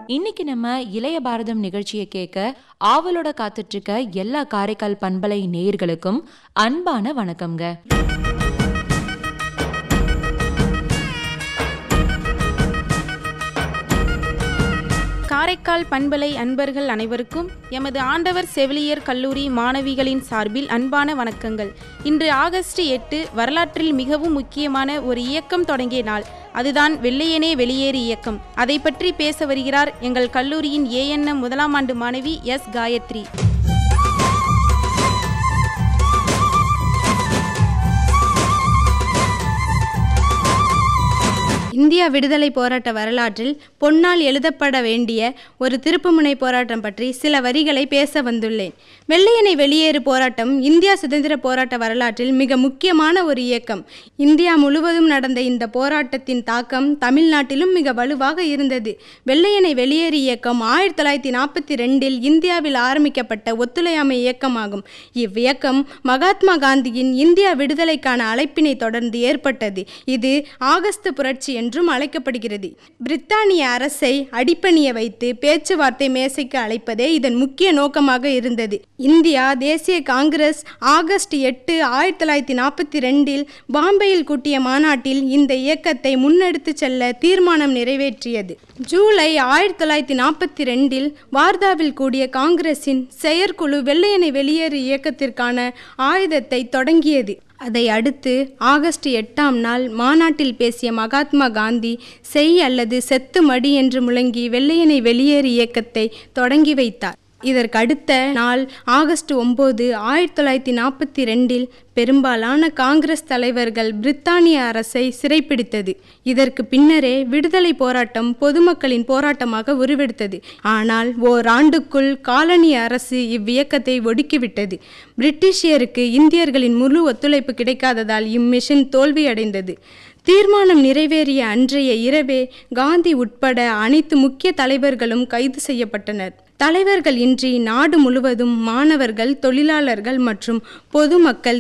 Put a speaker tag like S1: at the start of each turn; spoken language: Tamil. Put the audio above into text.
S1: இன்னைக்கு நம்ம இளைய பாரதம் நிகழ்ச்சியை கேட்க ஆவலோட காத்துட்டு இருக்க எல்லா காரைக்கால் பண்பலை நேயர்களுக்கும் அன்பான வணக்கம்ங்க
S2: காரைக்கால் பண்பலை அன்பர்கள் அனைவருக்கும் எமது ஆண்டவர் செவிலியர் கல்லூரி மாணவிகளின் சார்பில் அன்பான வணக்கங்கள் இன்று ஆகஸ்ட் எட்டு வரலாற்றில் மிகவும் முக்கியமான ஒரு இயக்கம் தொடங்கிய நாள் அதுதான் வெள்ளையனே வெளியேறு இயக்கம் அதை பற்றி பேச வருகிறார் எங்கள் கல்லூரியின் ஏஎன்எம் முதலாம் ஆண்டு மாணவி எஸ் காயத்ரி
S3: இந்தியா விடுதலை போராட்ட வரலாற்றில் பொன்னால் எழுதப்பட வேண்டிய ஒரு திருப்புமுனை போராட்டம் பற்றி சில வரிகளை பேச வந்துள்ளேன் வெள்ளையனை வெளியேறு போராட்டம் இந்தியா சுதந்திர போராட்ட வரலாற்றில் மிக முக்கியமான ஒரு இயக்கம் இந்தியா முழுவதும் நடந்த இந்த போராட்டத்தின் தாக்கம் தமிழ்நாட்டிலும் மிக வலுவாக இருந்தது வெள்ளையனை வெளியேறு இயக்கம் ஆயிரத்தி தொள்ளாயிரத்தி நாற்பத்தி ரெண்டில் இந்தியாவில் ஆரம்பிக்கப்பட்ட ஒத்துழையாமை இயக்கமாகும் இவ்வியக்கம் மகாத்மா காந்தியின் இந்தியா விடுதலைக்கான அழைப்பினை தொடர்ந்து ஏற்பட்டது இது ஆகஸ்ட் புரட்சி என்றும் அழைக்கப்படுகிறது பிரித்தானிய அரசை அடிப்பணிய வைத்து பேச்சுவார்த்தை மேசைக்கு அழைப்பதே இதன் முக்கிய நோக்கமாக இருந்தது இந்தியா தேசிய காங்கிரஸ் ஆகஸ்ட் எட்டு ஆயிரத்தி தொள்ளாயிரத்தி நாற்பத்தி ரெண்டில் பாம்பேயில் கூட்டிய மாநாட்டில் இந்த இயக்கத்தை முன்னெடுத்து செல்ல தீர்மானம் நிறைவேற்றியது ஜூலை ஆயிரத்தி தொள்ளாயிரத்தி நாற்பத்தி ரெண்டில் வார்தாவில் கூடிய காங்கிரசின் செயற்குழு வெள்ளையனை வெளியேறு இயக்கத்திற்கான ஆயுதத்தை தொடங்கியது அதை அடுத்து ஆகஸ்ட் எட்டாம் நாள் மாநாட்டில் பேசிய மகாத்மா காந்தி செய் அல்லது செத்து மடி என்று முழங்கி வெள்ளையனை வெளியேறு இயக்கத்தை தொடங்கி வைத்தார் இதற்கு அடுத்த நாள் ஆகஸ்ட் ஒம்பது ஆயிரத்தி தொள்ளாயிரத்தி நாற்பத்தி ரெண்டில் பெரும்பாலான காங்கிரஸ் தலைவர்கள் பிரித்தானிய அரசை சிறைப்பிடித்தது இதற்கு பின்னரே விடுதலை போராட்டம் பொதுமக்களின் போராட்டமாக உருவெடுத்தது ஆனால் ஓராண்டுக்குள் காலனி அரசு இவ்வியக்கத்தை ஒடுக்கிவிட்டது பிரிட்டிஷியருக்கு இந்தியர்களின் முழு ஒத்துழைப்பு கிடைக்காததால் இம்மிஷன் தோல்வியடைந்தது தீர்மானம் நிறைவேறிய அன்றைய இரவே காந்தி உட்பட அனைத்து முக்கிய தலைவர்களும் கைது செய்யப்பட்டனர் தலைவர்கள் இன்றி நாடு முழுவதும் மாணவர்கள் தொழிலாளர்கள் மற்றும் பொதுமக்கள்